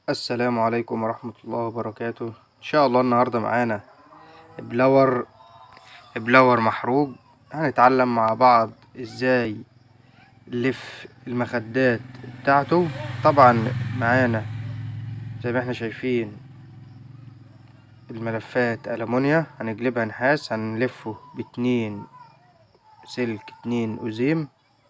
السلام عليكم ورحمة الله وبركاته ان شاء الله النهاردة معانا بلور بلور محروق هنتعلم مع بعض ازاي نلف المخدات بتاعته طبعا معانا زي ما احنا شايفين الملفات ألمونيا هنقلبها نحاس هنلفه باتنين سلك اتنين أزيم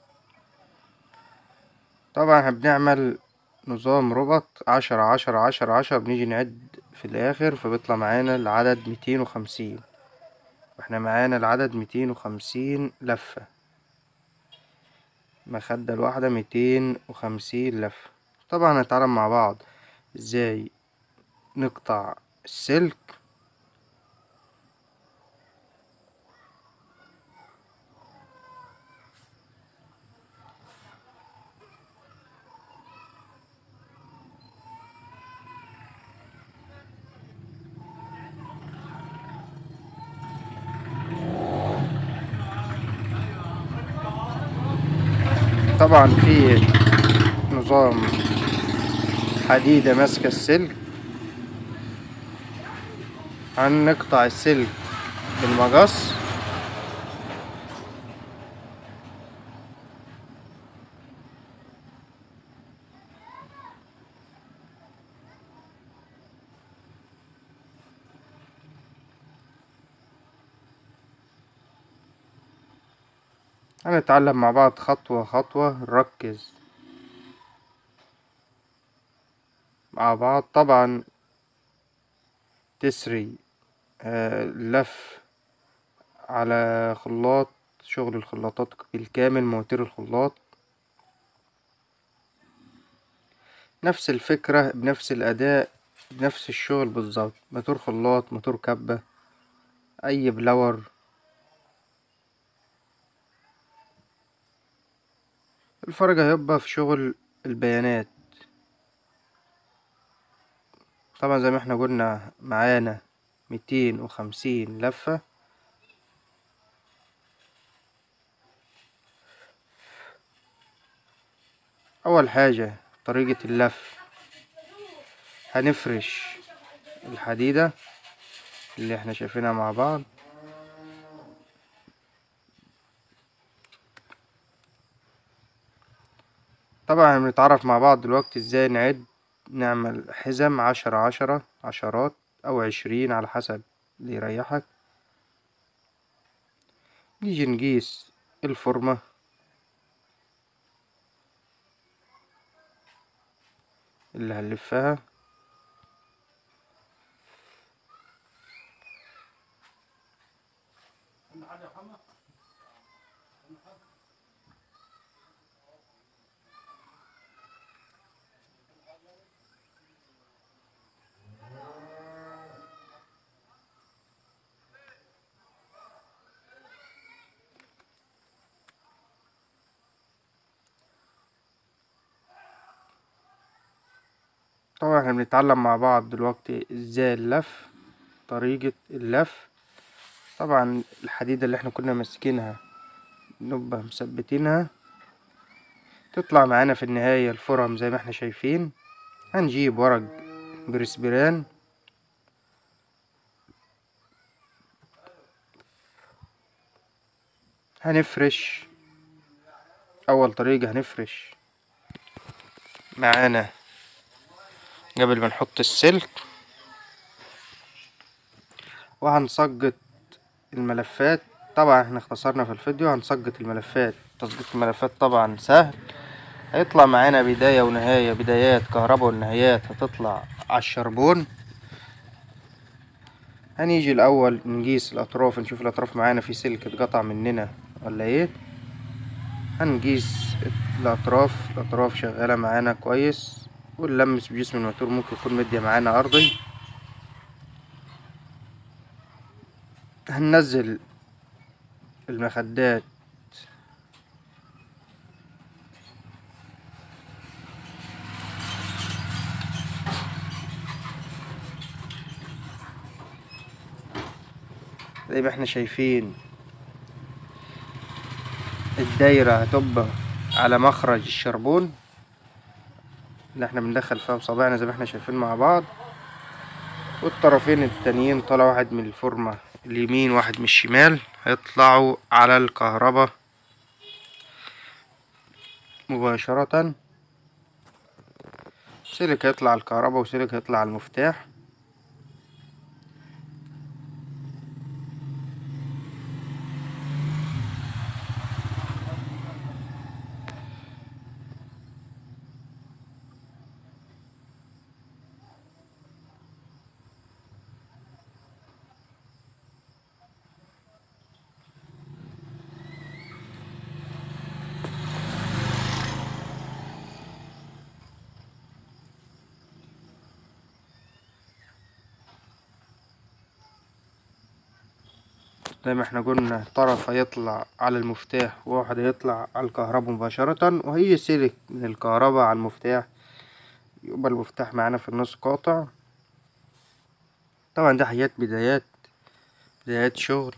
طبعا احنا بنعمل نظام ربط عشرة عشرة عشرة عشرة بنيجي نعد في الآخر فبيطلع معانا العدد ميتين وخمسين واحنا معانا العدد ميتين وخمسين لفة مخدة الواحدة ميتين وخمسين لفة طبعا هنتعلم مع بعض ازاي نقطع السلك طبعا في نظام حديدة ماسكة السلك هنقطع السلك بالمقص هنتعلم مع بعض خطوة خطوة نركز مع بعض طبعا تسري آه، لف على خلاط شغل الخلاطات بالكامل مواتير الخلاط نفس الفكرة بنفس الأداء بنفس الشغل بالظبط موتور خلاط موتور كبة أي بلور الفرق هيبقى في شغل البيانات طبعا زي ما احنا قلنا معانا ميتين وخمسين لفة أول حاجة طريقة اللف هنفرش الحديدة اللي احنا شايفينها مع بعض طبعا بنتعرف مع بعض دلوقتي ازاي نعد نعمل حزم عشرة عشرة عشرات أو عشرين على حسب اللي يريحك نيجي نقيس الفورمة اللي هنلفها طبعا احنا بنتعلم مع بعض دلوقتي ازاي اللف طريقة اللف طبعا الحديدة اللي احنا كنا ماسكينها نبقى مثبتينها تطلع معانا في النهاية الفرم زي ما احنا شايفين هنجيب ورق برسبران هنفرش اول طريقة هنفرش معانا قبل ما نحط السلك وهنسقط الملفات طبعا احنا اختصرنا في الفيديو هنسقط الملفات تسقيط الملفات طبعا سهل هيطلع معانا بداية ونهاية بدايات كهرباء والنهايات هتطلع على الشربون هنيجي الاول نقيس الاطراف نشوف الاطراف معانا في سلك اتقطع مننا ولا ايه هنقيس الاطراف الاطراف شغالة معانا كويس ونلمس بجسم الموتور ممكن يكون مدية معانا أرضي هننزل المخدات زي ما احنا شايفين الدايرة هتبقى على مخرج الشربون اللي احنا بندخل فيها بصابعنا زي ما احنا شايفين مع بعض والطرفين التانيين طالع واحد من الفورمة اليمين واحد من الشمال هيطلعوا على الكهرباء مباشرة سلك هيطلع على الكهرباء وسلك هيطلع على المفتاح زي ما احنا قلنا طرف هيطلع على المفتاح وواحد هيطلع على الكهرباء مباشرة وهي سلك من الكهرباء على المفتاح يبقى المفتاح معانا في النص قاطع طبعا ده حاجات بدايات بدايات شغل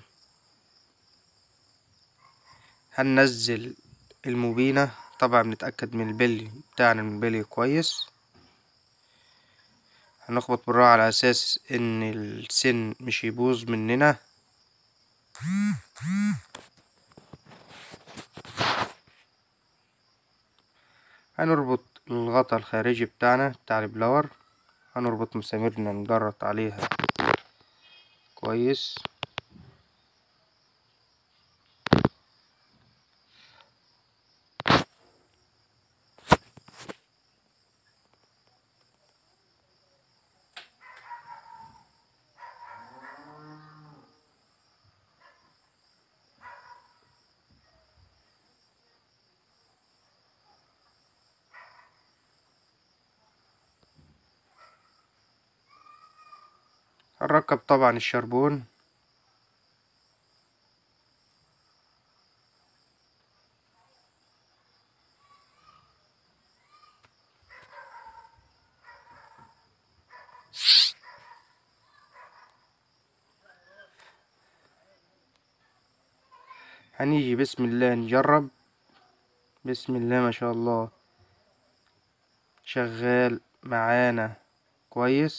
هننزل المبينة طبعا نتأكد من البلي بتاعنا من البلي كويس هنخبط بالراحة على أساس إن السن مش يبوظ مننا هنربط الغطا الخارجي بتاعنا بتاع البلاور هنربط مساميرنا نجرط عليها كويس هنركب طبعا الشربون هنيجي بسم الله نجرب بسم الله ما شاء الله شغال معانا كويس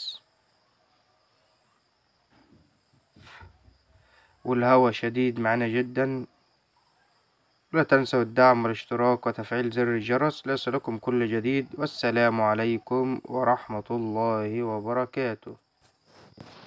والهوا شديد معانا جدا لا تنسوا الدعم والاشتراك وتفعيل زر الجرس ليصلكم كل جديد والسلام عليكم ورحمة الله وبركاته